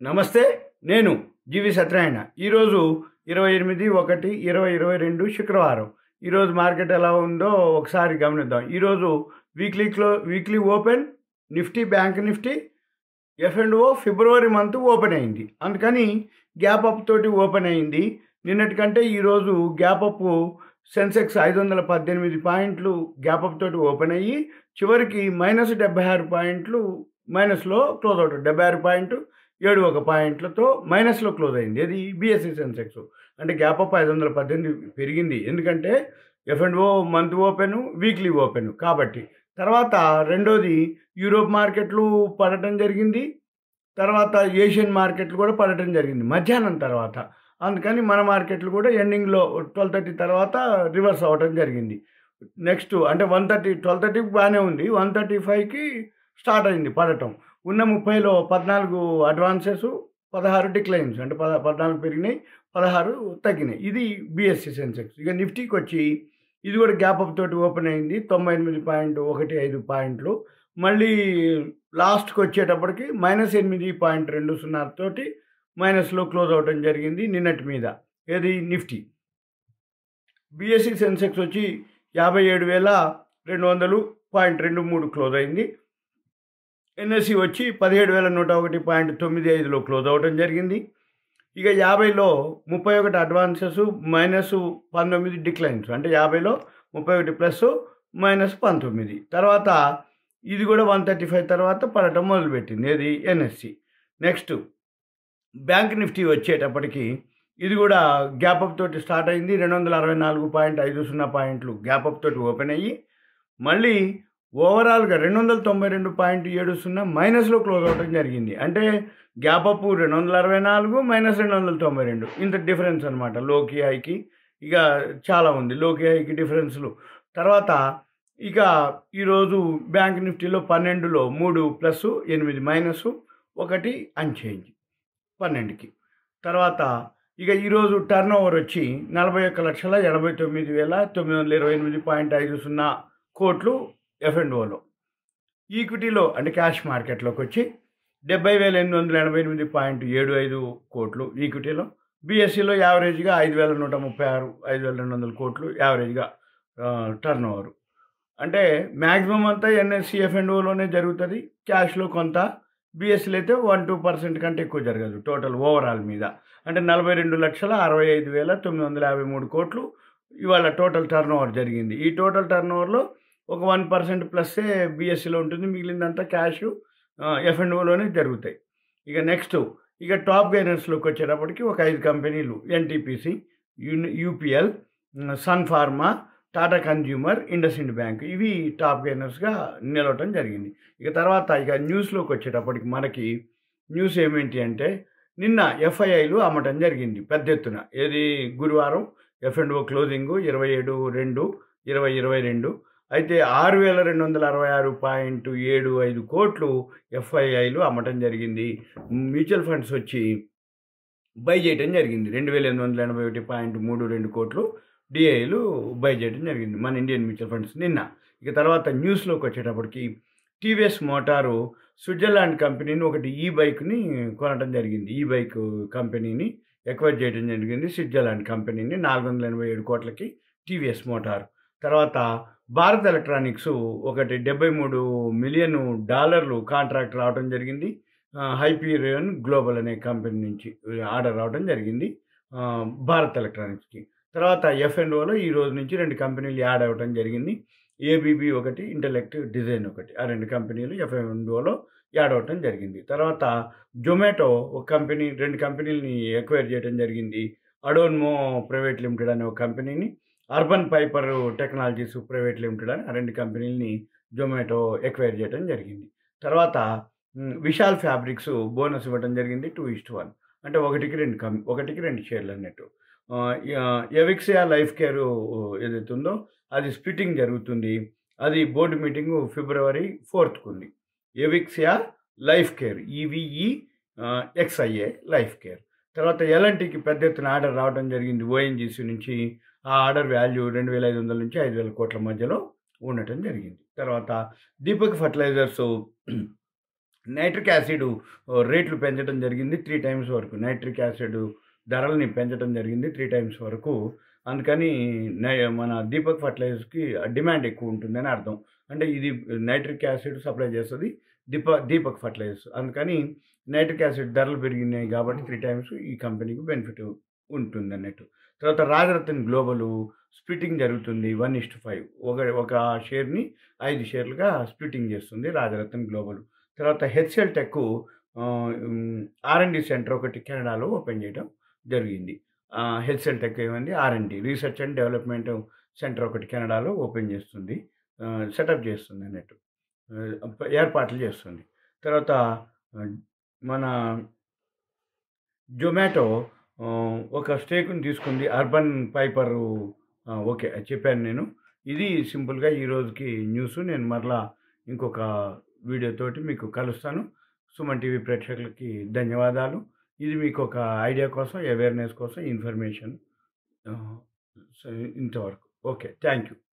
నమస్తే నేను జీవి సత్యనారాయణ ఈరోజు ఇరవై ఎనిమిది ఒకటి ఇరవై ఇరవై రెండు శుక్రవారం ఈరోజు మార్కెట్ ఎలా ఉందో ఒకసారి గమనిద్దాం ఈరోజు వీక్లీ క్లో weekly open Nifty bank Nifty F and O February month open అయింది అందుకని గ్యాప్ అప్ తోటి ఓపెన్ అయింది నిన్నటికంటే ఈరోజు గ్యాప్ అప్ సెన్సెక్స్ ఐదు వందల పద్దెనిమిది పాయింట్లు గ్యాప్ అప్ తోటి ఓపెన్ అయ్యి చివరికి మైనస్ డెబ్బై ఆరు పాయింట్లు మైనస్లో క్లోజ్ అవుట్ డెబ్బై ఆరు పాయింట్ ఏడు ఒక పాయింట్లతో మైనస్లో క్లోజ్ అయింది అది బీఎస్సీ సెన్సెక్స్ అంటే గ్యాప్ అప్ ఐదు వందల పద్దెనిమిది పెరిగింది ఎందుకంటే F and O month open weekly open కాబట్టి తర్వాత రెండోది యూరోప్ మార్కెట్లు పడటం జరిగింది తర్వాత ఏషియన్ మార్కెట్లు కూడా పడటం జరిగింది మధ్యాహ్నం తర్వాత అందుకని మన మార్కెట్లు కూడా ఎండింగ్లో ట్వెల్వ్ థర్టీ తర్వాత రివర్స్ అవ్వటం జరిగింది నెక్స్ట్ అంటే వన్ థర్టీ ట్వెల్వ్ థర్టీకి బాగానే ఉంది వన్ థర్టీ ఫైవ్కి స్టార్ట్ అయింది పడటం ఉన్న ముప్పైలో పద్నాలుగు అడ్వాన్సెస్ పదహారు డిక్లైన్స్ అంటే పద పద్నాలుగు పెరిగినాయి పదహారు తగ్గినాయి ఇది బిఎస్సి సెన్సెక్స్ ఇక నిఫ్టీకి వచ్చి ఇది కూడా గ్యాప్ అప్ తోటి ఓపెన్ అయింది తొంభై ఎనిమిది పాయింట్ ఒకటి ఐదు పాయింట్లు మళ్ళీ లాస్ట్కి వచ్చేటప్పటికి మైనస్ ఎనిమిది పాయింట్ రెండు సున్నా తోటి మైనస్లో క్లోజ్ అవడం జరిగింది నిన్నటి మీద ఏది నిఫ్టీ బిఎస్సి సెన్సెక్స్ వచ్చి యాభై ఏడు వేల రెండు వందలు పాయింట్ రెండు మూడు క్లోజ్ అయింది ఎన్ఎస్సి వచ్చి పదిహేడు వేల నూట ఒకటి పాయింట్ తొమ్మిది ఐదులో క్లోజ్ అవ్వడం జరిగింది ఇక యాభైలో ముప్పై ఒకటి అడ్వాన్సెస్ మైనస్ పంతొమ్మిది డిక్లైన్స్ అంటే యాభైలో ముప్పై ఒకటి ప్లస్ మైనస్ పంతొమ్మిది తర్వాత ఇది కూడా వన్ థర్టీ ఫైవ్ తర్వాత పడటం మొదలుపెట్టింది ఏది ఎన్ఎస్సి నెక్స్ట్ బ్యాంక్ నిఫ్టీ వచ్చేటప్పటికి ఇది కూడా గ్యాప్ అప్ తోటి స్టార్ట్ అయింది రెండు వందల అరవై నాలుగు పాయింట్ ఐదు సున్నా పాయింట్లు గ్యాప్ అప్ తోటి ఓపెన్ అయ్యి మళ్ళీ ఓవరాల్గా రెండు వందల తొంభై రెండు పాయింట్ ఏడు సున్నా మైనస్లో క్లోజ్ అవడం జరిగింది అంటే గ్యాప్ అప్ రెండు వందల అరవై నాలుగు మైనస్ రెండు వందల తొంభై రెండు ఇంత డిఫరెన్స్ అనమాట లోకి హైకి ఇక చాలా ఉంది లోకి హైకి డిఫరెన్స్లు తర్వాత ఇక ఈరోజు బ్యాంక్ నిఫ్టీలో పన్నెండులో మూడు ప్లస్ ఎనిమిది మైనస్ ఒకటి అన్చేంజ్ పన్నెండుకి తర్వాత ఇక ఈరోజు టర్న్ ఓవర్ వచ్చి నలభై ఒక్క లక్షల ఎనభై తొమ్మిది వేల తొమ్మిది వందల ఇరవై ఎనిమిది పాయింట్ ఐదు సున్నా కోట్లు ఎఫ్ అండ్ ఓలో ఈక్విటీలో అంటే క్యాష్ మార్కెట్లోకి వచ్చి డెబ్బై వేల ఎనిమిది వందల ఎనభై ఎనిమిది పాయింట్ ఏడు ఐదు కోట్లు ఈక్విటీలో బీఎస్సీలో యావరేజ్గా ఐదు వేల నూట ముప్పై ఆరు ఐదు వేల రెండు వందల కోట్లు యావరేజ్గా టర్న్ ఓవర్ అంటే మ్యాక్సిమం అంతా ఎన్ఎస్సి ఎఫ్ అండ్ ఓలోనే జరుగుతుంది క్యాష్లో కొంత బీఎస్సీలో అయితే వన్ టూ పర్సెంట్ కంటే ఎక్కువ జరగదు టోటల్ ఓవరాల్ మీద అంటే నలభై రెండు లక్షల అరవై ఐదు వేల తొమ్మిది వందల యాభై మూడు కోట్లు ఇవాళ టోటల్ టర్న్ ఓవర్ జరిగింది ఈ టోటల్ టర్న్ ఓవర్లో ఒక వన్ పర్సెంట్ ప్లస్సే బీఎస్సీలో ఉంటుంది మిగిలిందంతా క్యాష్ ఎఫ్ అండ్ ఓలోనే జరుగుతాయి ఇక నెక్స్ట్ ఇక టాప్ గైనర్స్లోకి వచ్చేటప్పటికి ఒక ఐదు కంపెనీలు ఎన్టీపీసీ యూని UPL Sun Pharma Tata consumer IndusInd bank ఇవి టాప్ గైనర్స్గా నిలవటం జరిగింది ఇక తర్వాత ఇక న్యూస్లోకి వచ్చేటప్పటికి మనకి న్యూస్ ఏమేంటి అంటే నిన్న ఎఫ్ఐఐలు అమ్మటం జరిగింది పెద్ద ఎత్తున ఏది గురువారం ఎఫ్ అండ్ ఓ క్లోజింగ్ ఇరవై ఏడు రెండు ఇరవై ఇరవై రెండు అయితే ఆరు వేల రెండు వందల అరవై ఆరు పాయింట్ ఏడు ఐదు కోట్లు ఎఫ్ఐఐలు అమ్మటం జరిగింది మ్యూచువల్ ఫండ్స్ వచ్చి బై చేయడం జరిగింది రెండు వేల ఎనిమిది వందల ఎనభై ఒకటి పాయింట్ మూడు రెండు కోట్లు డిఐలు బై చేయడం జరిగింది మన ఇండియన్ మ్యూచువల్ ఫండ్స్ నిన్న ఇక తర్వాత న్యూస్లోకి వచ్చేటప్పటికి టీవీఎస్ మోటారు స్విట్జర్లాండ్ కంపెనీని ఒకటి ఈ బైక్ని కొనడం జరిగింది ఈ బైక్ కంపెనీని ఎక్వైర్ చేయడం జరిగింది స్విట్జర్లాండ్ కంపెనీని నాలుగు వందల ఎనభై ఏడు కోట్లకి టీవీఎస్ మోటార్ తర్వాత భారత్ ఎలక్ట్రానిక్స్ ఒకటి డెబ్బై మూడు మిలియన్ డాలర్లు కాంట్రాక్ట్ రావడం జరిగింది హైపీరియన్ గ్లోబల్ అనే కంపెనీ నుంచి ఆర్డర్ రావడం జరిగింది భారత్ ఎలక్ట్రానిక్స్కి తర్వాత ఎఫ్ అండ్ ఓలో ఈ రోజు నుంచి రెండు కంపెనీలు యాడ్ అవ్వడం జరిగింది ఏబీబీ ఒకటి ఇంటలెక్ట్ డిజైన్ ఒకటి ఆ రెండు కంపెనీలు ఎఫ్ అండ్ ఓలో యాడ్ అవ్వటం జరిగింది తర్వాత జొమాటో ఒక కంపెనీ రెండు కంపెనీలని ఎక్వైర్ చేయడం జరిగింది అడోన్మో ప్రైవేట్ లిమిటెడ్ అనే ఒక కంపెనీని Urban Piper technologies private limited అని ఆ రెండు కంపెనీలని జొమాటో ఎక్వైర్ చేయడం జరిగింది తర్వాత విశాల్ ఫ్యాబ్రిక్స్ బోనస్ ఇవ్వడం జరిగింది టూ ఇస్ట్ వన్ అంటే ఒకటికి రెండు కం ఒకటికి రెండు షేర్లు అన్నట్టు ఎవిక్సియా లైఫ్ కేర్ ఏదైతే ఉందో అది స్ప్లిట్టింగ్ జరుగుతుంది అది బోర్డు మీటింగు ఫిబ్రవరి ఫోర్త్కు ఉంది Evexia life care EVE XIA life care తర్వాత ఎల్ఎన్టీకి పెద్ద ఎత్తున ఆర్డర్ రావడం జరిగింది ఓఎన్జీసీ నుంచి ఆ ఆర్డర్ వాల్యూ రెండు వేల ఐదు వందల నుంచి ఐదు వేల కోట్ల మధ్యలో ఉండటం జరిగింది తర్వాత దీపక్ ఫర్టిలైజర్స్ నైట్రిక్ యాసిడ్ రేట్లు పెంచడం జరిగింది త్రీ టైమ్స్ వరకు నైట్రిక్ యాసిడ్ ధరల్ని పెంచడం జరిగింది త్రీ టైమ్స్ వరకు అందుకని నై మన దీపక్ ఫర్టిలైజర్స్కి డిమాండ్ ఎక్కువ ఉంటుందని అర్థం అంటే ఇది నైట్రిక్ యాసిడ్ సప్లై చేస్తుంది దీప దీపక్ ఫర్టిలైజర్స్ అందుకని నైట్రిక్ యాసిడ్ ధరలు పెరిగినాయి కాబట్టి త్రీ టైమ్స్ ఈ కంపెనీకి బెనిఫిట్ ఉంటుంది అన్నట్టు తర్వాత రాజరత్న గ్లోబల్ స్ప్లిట్టింగ్ జరుగుతుంది వన్ ఇస్ట్ ఫైవ్ ఒక ఒక షేర్ని ఐదు షేర్లుగా స్ప్లిట్టింగ్ చేస్తుంది రాజరత్న గ్లోబల్ తర్వాత హెచ్ఎల్ టెక్ ఆర్ఎండి సెంటర్ ఒకటి కెనడాలో ఓపెన్ చేయడం జరిగింది హెచ్ఎల్ టెక్ ఏమైంది R and D research and development centre ఒకటి కెనడాలో ఓపెన్ చేస్తుంది సెటప్ చేస్తుంది అన్నట్టు ఆ, ఏర్పాట్లు చేస్తుంది తర్వాత ఆ, మన జొమాటో ఆ, ఒక స్టేక్ని తీసుకుంది అర్బన్ పైపర్ ఆ, ఓకే అది చెప్పాను నేను ఇది సింపుల్గా ఈ రోజుకి న్యూస్ నేను మరలా ఇంకొక వీడియోతోటి మీకు కలుస్తాను సుమన్ టీవీ ప్రేక్షకులకి ధన్యవాదాలు ఇది మీకు ఒక ఐడియా కోసం అవేర్నెస్ కోసం ఇన్ఫర్మేషన్ ఇంతవరకు ఓకే థ్యాంక్ యూ